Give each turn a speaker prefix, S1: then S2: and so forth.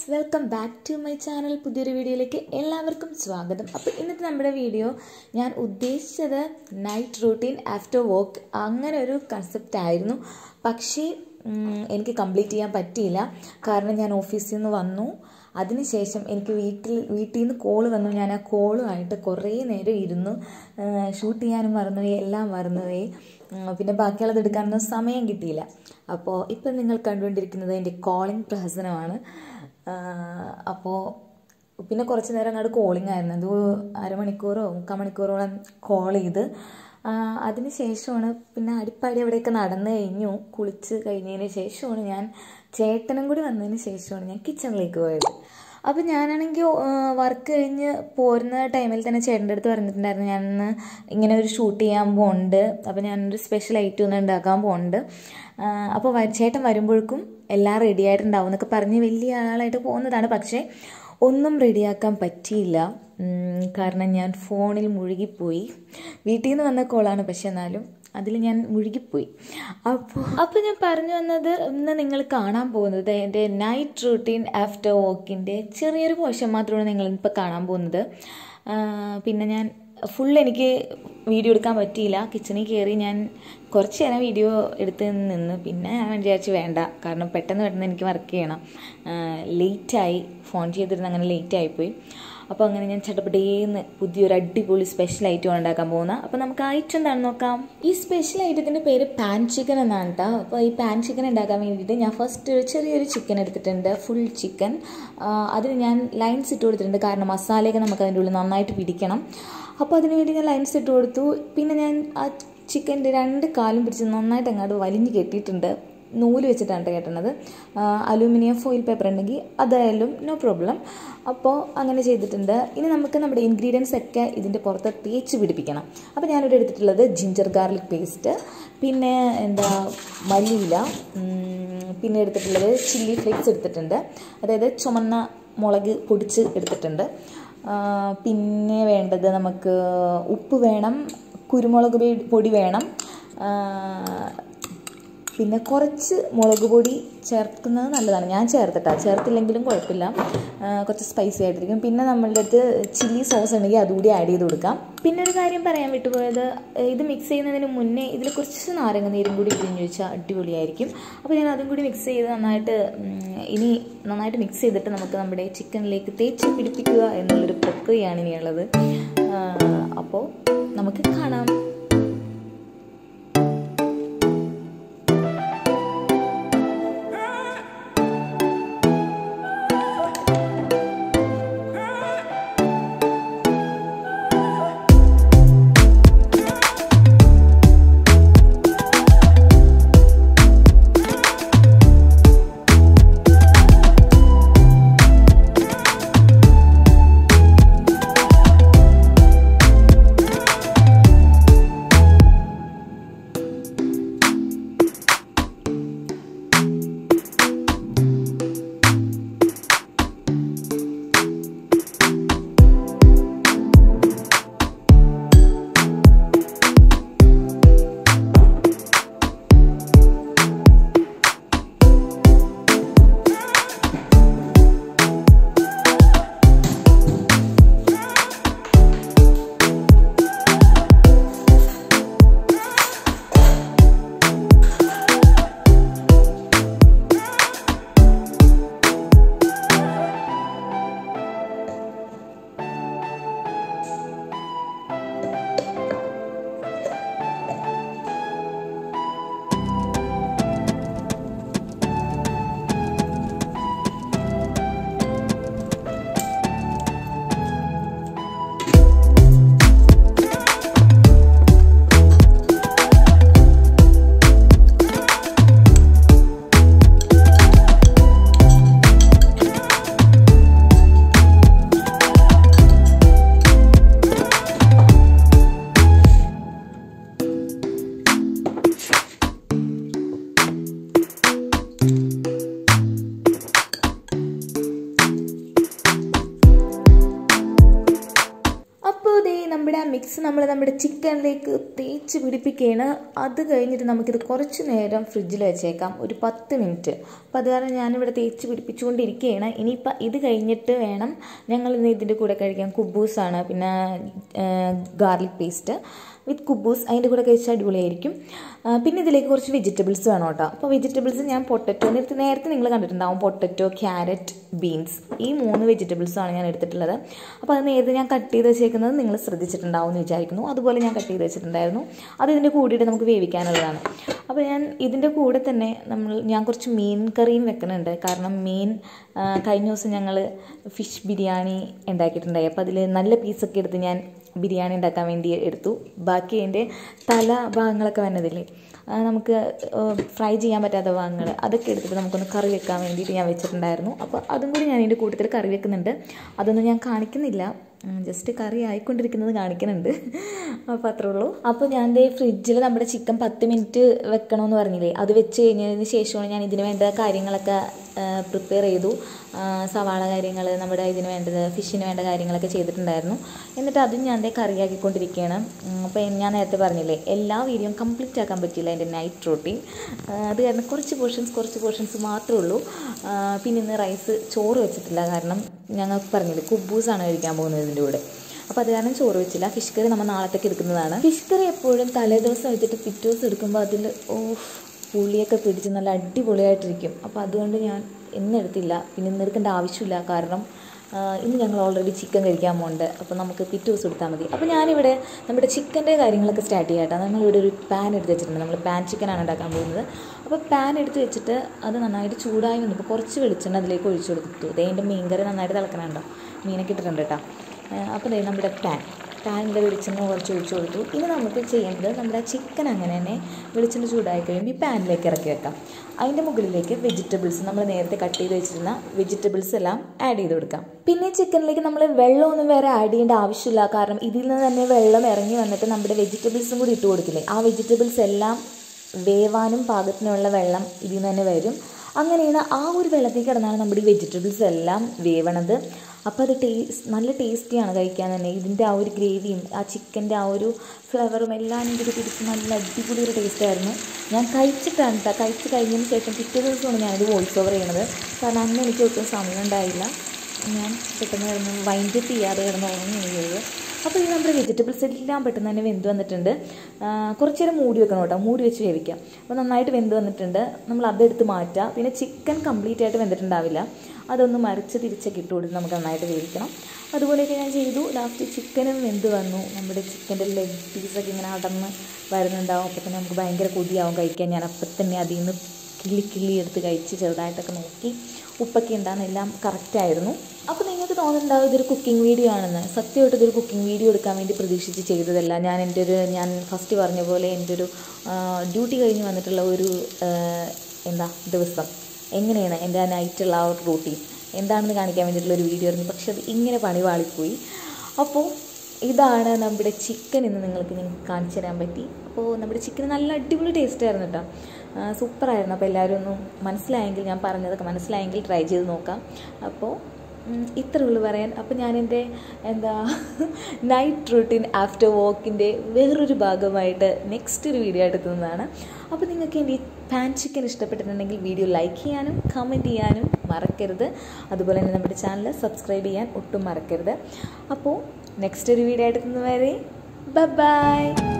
S1: welcome back to my channel പുതിയൊരു വീഡിയോയിലേക്ക് എല്ലാവർക്കും സ്വാഗതം അപ്പോൾ ഇന്നത്തെ നമ്മുടെ വീഡിയോ ഞാൻ ഉദ്ദേശിച്ചത് നൈറ്റ് റൂട്ടീൻ ആഫ്റ്റർ വർക്ക് അങ്ങനെ ഒരു കൺസെപ്റ്റ് ആയിരുന്നു പക്ഷേ ഉം, എനിക്ക് കംപ്ലീറ്റ് ചെയ്യാൻ പറ്റിയില്ല കാരണം ഞാൻ ഓഫീസിൽ നിന്ന് വന്നു അതിനുശേഷം എനിക്ക് വീട്ടിൽ വീട്ടിൽ നിന്ന് കോള് വന്നു ഞാൻ ആ കോളുമായിട്ട് കുറേ നേരം ഇരുന്നു ഷൂട്ട് ചെയ്യാനും മറന്നുപോയി എല്ലാം മറന്നുപോയി ഉം, പിന്നെ ബാക്കിയുള്ളത് എടുക്കാനൊന്നും സമയം കിട്ടിയില്ല അപ്പോൾ ഇപ്പം നിങ്ങൾ കണ്ടുകൊണ്ടിരിക്കുന്നത് എൻ്റെ കോളിംഗ് പ്രഹസനമാണ് അപ്പോൾ പിന്നെ കുറച്ച് നേരം അങ്ങോട്ട് കോളിംഗ് ആയിരുന്നു അത് അരമണിക്കൂറോ മുക്കാൽ മണിക്കൂറോളം കോൾ ചെയ്ത് ആ, അതിന് ശേഷമാണ് പിന്നെ അടിപ്പാടി അവിടെയൊക്കെ നടന്നു കഴിഞ്ഞു കുളിച്ച് കഴിഞ്ഞതിന് ശേഷമാണ് ഞാൻ ചേട്ടനും കൂടി വന്നതിന് ശേഷമാണ് ഞാൻ കിച്ചണിലേക്ക് പോയത് അപ്പോൾ ഞാനാണെങ്കിൽ വർക്ക് കഴിഞ്ഞ് പോരുന്ന ടൈമിൽ തന്നെ ചേട്ടൻ്റെ അടുത്ത് പറഞ്ഞിട്ടുണ്ടായിരുന്നു ഞാൻ ഇന്ന് ഇങ്ങനെ ഒരു ഷൂട്ട് ചെയ്യാൻ പോകുന്നുണ്ട് അപ്പോൾ ഞാനൊരു സ്പെഷ്യൽ ഐറ്റം ഒന്ന് ഉണ്ടാക്കാൻ പോകുന്നുണ്ട് ആ, അപ്പോൾ വ- ചേട്ടൻ വരുമ്പോഴേക്കും എല്ലാം റെഡി ആയിട്ടുണ്ടാവും എന്നൊക്കെ പറഞ്ഞ് വലിയ ആളായിട്ട് പോകുന്നതാണ് പക്ഷേ ഒന്നും റെഡിയാക്കാൻ പറ്റിയില്ല ഉം, കാരണം ഞാൻ ഫോണിൽ മുഴുകിപ്പോയി വീട്ടിൽ നിന്ന് വന്ന കോളാണ് പക്ഷെ എന്നാലും അതിൽ ഞാൻ മുഴുകിപ്പോയി അപ്പോൾ അപ്പോൾ ഞാൻ പറഞ്ഞു വന്നത് ഇന്ന് നിങ്ങൾ കാണാൻ പോകുന്നത് എൻ്റെ നൈറ്റ് റൂട്ടീൻ ആഫ്റ്റർ വോക്കിൻ്റെ ചെറിയൊരു പോഷൻ മാത്രമാണ് നിങ്ങളിപ്പോൾ കാണാൻ പോകുന്നത് ആ, പിന്നെ ഞാൻ ഫുൾ എനിക്ക് വീഡിയോ എടുക്കാൻ പറ്റിയില്ല കിച്ചണിൽ കയറി ഞാൻ കുറച്ച് നേരം വീഡിയോ എടുത്ത് നിന്ന് പിന്നെ ഞാൻ വിചാരിച്ചു വേണ്ട കാരണം പെട്ടെന്ന് പെട്ടെന്ന് എനിക്ക് വർക്ക് ചെയ്യണം ലേറ്റായി ഫോൺ ചെയ്തിരുന്ന് അങ്ങനെ ലേറ്റ് ആയിപ്പോയി അപ്പോൾ അങ്ങനെ ഞാൻ ചട്ടപ്പട്ടേന്ന് പുതിയൊരു അടിപൊളി സ്പെഷ്യൽ ഐറ്റം ഉണ്ടാക്കാൻ പോകുന്ന അപ്പോൾ നമുക്ക് ആ ഐറ്റം എന്താണെന്ന് നോക്കാം ഈ സ്പെഷ്യൽ ഐറ്റത്തിൻ്റെ പേര് പാൻ ചിക്കൻ എന്നാണ് കേട്ടോ അപ്പോൾ ഈ പാൻ ചിക്കൻ ഉണ്ടാക്കാൻ വേണ്ടിയിട്ട് ഞാൻ ഫസ്റ്റ് ഒരു ചെറിയൊരു ചിക്കൻ എടുത്തിട്ടുണ്ട് ഫുൾ ചിക്കൻ അതിന് ഞാൻ ലൈൻസ് ഇട്ട് കൊടുത്തിട്ടുണ്ട് കാരണം മസാലയൊക്കെ നമുക്ക് അതിൻ്റെ ഉള്ളിൽ നന്നായിട്ട് പിടിക്കണം അപ്പോൾ അതിന് വേണ്ടി ഞാൻ ലൈൻസ് ഇട്ട് കൊടുത്തു പിന്നെ ഞാൻ ആ ചിക്കൻ്റെ രണ്ട് കാലും പിടിച്ച് നന്നായിട്ട് അങ്ങോട്ട് വലിഞ്ഞ് കെട്ടിയിട്ടുണ്ട് നൂല് വെച്ചിട്ടാണ് കേട്ടണത് അലൂമിനിയം ഫോയിൽ പേപ്പർ ഉണ്ടെങ്കിൽ അതായാലും നോ പ്രോബ്ലം അപ്പോൾ അങ്ങനെ ചെയ്തിട്ടുണ്ട് ഇനി നമുക്ക് നമ്മുടെ ഇൻഗ്രീഡിയൻസ് ഒക്കെ ഇതിൻ്റെ പുറത്ത് തേച്ച് പിടിപ്പിക്കണം അപ്പോൾ ഞാനിവിടെ എടുത്തിട്ടുള്ളത് ജിഞ്ചർ ഗാർലിക് പേസ്റ്റ് പിന്നെ എന്താ മല്ലിയില ഉം, പിന്നെ എടുത്തിട്ടുള്ളത് ചില്ലി ഫ്ലേക്സ് എടുത്തിട്ടുണ്ട് അതായത് ചുമന്ന മുളക് പൊടിച്ച് എടുത്തിട്ടുണ്ട് ആ, പിന്നെ വേണ്ടത് നമുക്ക് ഉപ്പ് വേണം കുരുമുളക് പൊടി- പൊടി വേണം ആ, പിന്നെ കുറച്ച് മുളക് പൊടി ചേർക്കുന്നത് നല്ലതാണ് ഞാൻ ചേർത്തിട്ടാ ചേർത്തില്ലെങ്കിലും കുഴപ്പമില്ല ആ, കുറച്ച് സ്പൈസി ആയിട്ടിരിക്കും പിന്നെ നമ്മളുടെ അടുത്ത് ചില്ലി സോസ് ഉണ്ടെങ്കിൽ അതുകൂടി ആഡ് ചെയ്ത് കൊടുക്കാം പിന്നെ ഒരു കാര്യം പറയാൻ വിട്ടുപോയത് ഇത് മിക്സ് ചെയ്യുന്നതിന് മുന്നേ ഇതിൽ കുറച്ച് നാരങ്ങ നീരും കൂടി പിഴിഞ്ഞ് വെച്ചാൽ അടിപൊളിയായിരിക്കും അപ്പോൾ ഞാൻ അതും കൂടി മിക്സ് ചെയ്ത് നന്നായിട്ട് ഉം, ഇനി നന്നായിട്ട് മിക്സ് ചെയ്തിട്ട് നമുക്ക് നമ്മുടെ ചിക്കനിലേക്ക് തേച്ച് പിടിപ്പിക്കുക എന്നുള്ളൊരു പ്രക്രിയയാണ് ഇനിയുള്ളത് ആ, അപ്പോൾ നമുക്ക് കാണാം നമ്മുടെ ചിക്കനിലേക്ക് തേച്ച് പിടിപ്പിക്കുകയാണ് അത് കഴിഞ്ഞിട്ട് നമുക്കിത് കുറച്ച് നേരം ഫ്രിഡ്ജിൽ വെച്ചേക്കാം ഒരു പത്ത് മിനിറ്റ് അപ്പോൾ അത് കാരണം ഞാനിവിടെ തേച്ച് പിടിപ്പിച്ചുകൊണ്ടിരിക്കുകയാണ് ഇനിയിപ്പോൾ ഇത് കഴിഞ്ഞിട്ട് വേണം ഞങ്ങൾ ഇന്ന് ഇതിൻ്റെ കൂടെ കഴിക്കാൻ കുബൂസാണ് പിന്നെ ഗാർലിക് പേസ്റ്റ് വിത്ത് കുബൂസ് അതിൻ്റെ കൂടെ കഴിച്ചാൽ അടിപൊളിയായിരിക്കും പിന്നെ ഇതിലേക്ക് കുറച്ച് വെജിറ്റബിൾസ് വേണം കേട്ടോ അപ്പോൾ വെജിറ്റബിൾസ് ഞാൻ പൊട്ടറ്റോ നേരത്തെ നേരത്തെ നിങ്ങൾ കണ്ടിട്ടുണ്ടാവും പൊട്ടറ്റോ ക്യാരറ്റ് ബീൻസ് ഈ മൂന്ന് വെജിറ്റബിൾസാണ് ഞാൻ എടുത്തിട്ടുള്ളത് അപ്പോൾ അത് നേരത്തെ ഞാൻ കട്ട് ചെയ്ത് വെച്ചേക്കുന്നത് നിങ്ങൾ ശ്രദ്ധിച്ചിട്ടുണ്ടാവും എന്ന് വിചാരിക്കുന്നു അതുപോലെ ഞാൻ കട്ട് ചെയ്ത് വെച്ചിട്ടുണ്ടായിരുന്നു അത് ഇതിൻ്റെ കൂടിയിട്ട് നമുക്ക് വേവിക്കാനുള്ളതാണ് അപ്പോൾ ഞാൻ ഇതിൻ്റെ കൂടെ തന്നെ നമ്മൾ ഞാൻ കുറച്ച് മീൻ കറിയും വെക്കുന്നുണ്ട് കാരണം മീൻ കഴിഞ്ഞ ദിവസം ഞങ്ങൾ ഫിഷ് ബിരിയാണി ഉണ്ടാക്കിയിട്ടുണ്ടായി അപ്പോൾ അതിൽ നല്ല പീസൊക്കെ എടുത്ത് ഞാൻ ബിരിയാണി ഉണ്ടാക്കാൻ വേണ്ടി എടുത്തു ബാക്കി അതിൻ്റെ തല ഭാഗങ്ങളൊക്കെ വന്നതില്ലേ നമുക്ക് ഫ്രൈ ചെയ്യാൻ പറ്റാത്ത ഭാഗങ്ങൾ അതൊക്കെ എടുത്തിട്ട് നമുക്കൊന്ന് കറി വെക്കാൻ വേണ്ടിയിട്ട് ഞാൻ വെച്ചിട്ടുണ്ടായിരുന്നു അപ്പോൾ അതും കൂടി ഞാൻ ഇതിൻ്റെ കൂട്ടത്തിൽ കറി വെക്കുന്നുണ്ട് അതൊന്നും ഞാൻ കാണിക്കുന്നില്ല ജസ്റ്റ് കറി ആയിക്കൊണ്ടിരിക്കുന്നത് കാണിക്കുന്നുണ്ട് അപ്പോൾ അത്രേ ഉള്ളൂ അപ്പോൾ ഞാൻ ദേ ഫ്രിഡ്ജിൽ നമ്മുടെ ചിക്കൻ പത്ത് മിനിറ്റ് വെക്കണമെന്ന് പറഞ്ഞില്ലേ അത് വെച്ച് കഴിഞ്ഞതിന് ശേഷമാണ് ഞാൻ ഇതിന് വേണ്ട കാര്യങ്ങളൊക്കെ പ്രിപ്പയർ ചെയ്തു സവാള കാര്യങ്ങൾ നമ്മുടെ ഇതിന് വേണ്ടത് ഫിഷിന് വേണ്ട കാര്യങ്ങളൊക്കെ ചെയ്തിട്ടുണ്ടായിരുന്നു എന്നിട്ട് അതും ഞാൻ ദേ കറിയാക്കിക്കൊണ്ടിരിക്കുകയാണ് അപ്പോൾ ഞാൻ നേരത്തെ പറഞ്ഞില്ലേ എല്ലാ വീഡിയോയും കംപ്ലീറ്റ് ആക്കാൻ പറ്റില്ല എൻ്റെ നൈറ്റ് റൂട്ടീൻ അത് കാരണം കുറച്ച് പോർഷൻസ് കുറച്ച് പോർഷൻസ് മാത്രമേ ഉള്ളൂ പിന്നെ ഇന്ന് റൈസ് ചോറ് വെച്ചിട്ടില്ല കാരണം ഞങ്ങൾക്ക് പറഞ്ഞില്ലേ കുബൂസാണ് കഴിക്കാൻ പോകുന്നത് ഇതിൻ്റെ കൂടെ അപ്പോൾ അത് കാരണം ചോറ് വെച്ചില്ല ഫിഷ് കറി നമ്മൾ നാളത്തേക്ക് എടുക്കുന്നതാണ് ഫിഷ് കറി എപ്പോഴും തലേദിവസം വെച്ചിട്ട് പിറ്റേ ദിവസം എടുക്കുമ്പോൾ അതിൽ ഓ പുളിയൊക്കെ പിടിച്ച് നല്ല അടിപൊളിയായിട്ടിരിക്കും അപ്പോൾ അതുകൊണ്ട് ഞാൻ ഇന്ന് എടുത്തില്ല പിന്നെ ഇന്ന് എടുക്കേണ്ട ആവശ്യമില്ല കാരണം ഇന്ന് ഞങ്ങൾ ഓൾറെഡി ചിക്കൻ കഴിക്കാൻ പോകുന്നുണ്ട് അപ്പോൾ നമുക്ക് പിറ്റേ ദിവസം എടുത്താൽ മതി അപ്പോൾ ഞാനിവിടെ നമ്മുടെ ചിക്കൻ്റെ കാര്യങ്ങളൊക്കെ സ്റ്റാർട്ട് ചെയ്യാം കേട്ടോ നമ്മളിവിടെ ഒരു പാൻ എടുത്ത് വെച്ചിട്ടുണ്ട് നമ്മൾ പാൻ ചിക്കനാണ് ഉണ്ടാക്കാൻ പോകുന്നത് അപ്പോൾ പാൻ എടുത്ത് വെച്ചിട്ട് അത് നന്നായിട്ട് ചൂടായി വന്നപ്പോൾ കുറച്ച് വെളിച്ചെണ്ണ അതിലേക്ക് ഒഴിച്ചു കൊടുത്തു അതിൻ്റെ മീൻകറി നന്നായിട്ട് തിളക്കണുണ്ടോ മീനൊക്കെ ഇട്ടിട്ടുണ്ട് കേട്ടോ അപ്പോൾ ദേ നമ്മുടെ പാൻ പാനിൻ്റെ വെളിച്ചെണ്ണ കുറച്ച് ഒഴിച്ചു കൊടുത്തു ഇനി നമുക്ക് ചെയ്യേണ്ടത് നമ്മുടെ ചിക്കൻ അങ്ങനെ തന്നെ വെളിച്ചെണ്ണ ചൂടായി കഴിയുമ്പോൾ ഈ പാനിലേക്ക് ഇറക്കി വെക്കാം അതിൻ്റെ മുകളിലേക്ക് വെജിറ്റബിൾസ് നമ്മൾ നേരത്തെ കട്ട് ചെയ്ത് വെച്ചിരുന്ന വെജിറ്റബിൾസ് എല്ലാം ആഡ് ചെയ്ത് കൊടുക്കാം പിന്നെ ചിക്കനിലേക്ക് നമ്മൾ വെള്ളമൊന്നും വേറെ ആഡ് ചെയ്യേണ്ട ആവശ്യമില്ല കാരണം ഇതിൽ നിന്ന് തന്നെ വെള്ളം ഇറങ്ങി വന്നിട്ട് നമ്മുടെ വെജിറ്റബിൾസും കൂടി ഇട്ട് കൊടുക്കില്ലേ ആ വെജിറ്റബിൾസ് എല്ലാം വേവാനും പാകത്തിനുള്ള വെള്ളം ഇതിൽ നിന്ന് തന്നെ വരും അങ്ങനെയാണ് ആ ഒരു വെള്ളത്തിൽ കിടന്നാണ് നമ്മുടെ ഈ വെജിറ്റബിൾസ് എല്ലാം വേവണത് അപ്പോൾ അത് ടേസ്റ്റ് നല്ല ടേസ്റ്റിയാണ് കഴിക്കാൻ തന്നെ ഇതിൻ്റെ ആ ഒരു ഗ്രേവിയും ആ ചിക്കൻ്റെ ആ ഒരു ഫ്ലേവറും എല്ലാം ഇതിൽ പിടിച്ച് നല്ല അടിപൊളി ഒരു ടേസ്റ്റായിരുന്നു ഞാൻ കഴിച്ചിട്ടാണ് കേട്ടോ കഴിച്ച് കഴിഞ്ഞതിന് ശേഷം പിറ്റേ ദിവസമാണ് ഞാനിത് വോയിസ് ഓവർ ചെയ്യണത് കാരണം അന്ന് എനിക്ക് ഒട്ടും സമയം ഉണ്ടായില്ല ഞാൻ പെട്ടെന്ന് കിടന്ന് വൈൻഡ് അപ്പ് ചെയ്യാതെ കിടന്ന് ഉറങ്ങുകയാണ് ചെയ്തത് അപ്പോൾ ഈ നമ്മുടെ വെജിറ്റബിൾസ് എല്ലാം പെട്ടെന്ന് തന്നെ വെന്ത് വന്നിട്ടുണ്ട് കുറച്ച് നേരം മൂടി വെക്കണം കേട്ടോ മൂടി വെച്ച് വേവിക്കാം അപ്പോൾ നന്നായിട്ട് വെന്ത് വന്നിട്ടുണ്ട് നമ്മൾ അതെടുത്ത് മാറ്റുക പിന്നെ ചിക്കൻ കംപ്ലീറ്റ് ആയിട്ട് വെന്തിട്ടുണ്ടാവില്ല അതൊന്ന് മറിച്ച് തിരിച്ചൊക്കെ ഇട്ട് കൊടുത്ത് നമുക്ക് നന്നായിട്ട് വേവിക്കണം അതുപോലെയൊക്കെ ഞാൻ ചെയ്തു ലാസ്റ്റ് ചിക്കനും വെന്ത് വന്നു നമ്മുടെ ചിക്കൻ്റെ ലെഗ് പീസൊക്കെ ഇങ്ങനെ അടന്ന് വരുന്നുണ്ടാവും അപ്പോൾ തന്നെ നമുക്ക് ഭയങ്കര കൊതിയാവും കഴിക്കാൻ ഞാൻ അപ്പം തന്നെ അതിൽ നിന്ന് കിള്ളി കിള്ളി എടുത്ത് കഴിച്ച് ചെറുതായിട്ടൊക്കെ നോക്കി ഉപ്പൊക്കെ ഉണ്ടാകുന്ന എല്ലാം കറക്റ്റായിരുന്നു അപ്പോൾ നിങ്ങൾക്ക് തോന്നുന്നുണ്ടാവും ഇതൊരു കുക്കിംഗ് വീഡിയോ ആണെന്ന് സത്യമായിട്ട് ഇതൊരു കുക്കിംഗ് വീഡിയോ എടുക്കാൻ വേണ്ടി പ്രതീക്ഷിച്ച് ചെയ്തതല്ല ഞാൻ എൻ്റെ ഒരു ഞാൻ ഫസ്റ്റ് പറഞ്ഞ പോലെ എൻ്റെ ഒരു ഡ്യൂട്ടി കഴിഞ്ഞ് വന്നിട്ടുള്ള ഒരു എന്താ ദിവസം എങ്ങനെയാണ് എൻ്റെ ആ നൈറ്റുള്ള ആ ഒരു റൂട്ടീൻ എന്താണെന്ന് കാണിക്കാൻ വേണ്ടിയിട്ടുള്ള ഒരു വീഡിയോ ആയിരുന്നു പക്ഷെ അത് ഇങ്ങനെ പണി വാളിപ്പോയി അപ്പോൾ ഇതാണ് നമ്മുടെ ചിക്കൻ എന്ന് നിങ്ങൾക്ക് ഞാൻ കാണിച്ചു തരാൻ പറ്റി അപ്പോൾ നമ്മുടെ ചിക്കൻ നല്ല അടിപൊളി ടേസ്റ്റ് ആയിരുന്നു കേട്ടോ സൂപ്പറായിരുന്നു അപ്പോൾ എല്ലാവരും ഒന്ന് മനസ്സിലായെങ്കിൽ ഞാൻ പറഞ്ഞതൊക്കെ മനസ്സിലായെങ്കിൽ ട്രൈ ചെയ്ത് നോക്കാം അപ്പോൾ ഇത്ര ഉള്ളു പറയാൻ അപ്പോൾ ഞാൻ എൻ്റെ എന്താ നൈറ്റ് റൂട്ടീൻ ആഫ്റ്റർ വോക്കിൻ്റെ വേറൊരു ഭാഗമായിട്ട് നെക്സ്റ്റ് ഒരു വീഡിയോ ആയിട്ട് എത്തുന്നതാണ് അപ്പോൾ നിങ്ങൾക്ക് എൻ്റെ ഈ പാൻ ചിക്കൻ ഇഷ്ടപ്പെട്ടിട്ടുണ്ടെങ്കിൽ വീഡിയോ ലൈക്ക് ചെയ്യാനും കമൻറ്റ് ചെയ്യാനും മറക്കരുത് അതുപോലെ തന്നെ നമ്മുടെ ചാനൽ സബ്സ്ക്രൈബ് ചെയ്യാൻ ഒട്ടും മറക്കരുത് അപ്പോൾ നെക്സ്റ്റ് ഒരു വീഡിയോ ആയിട്ട് എത്തുന്നവരെ ബൈ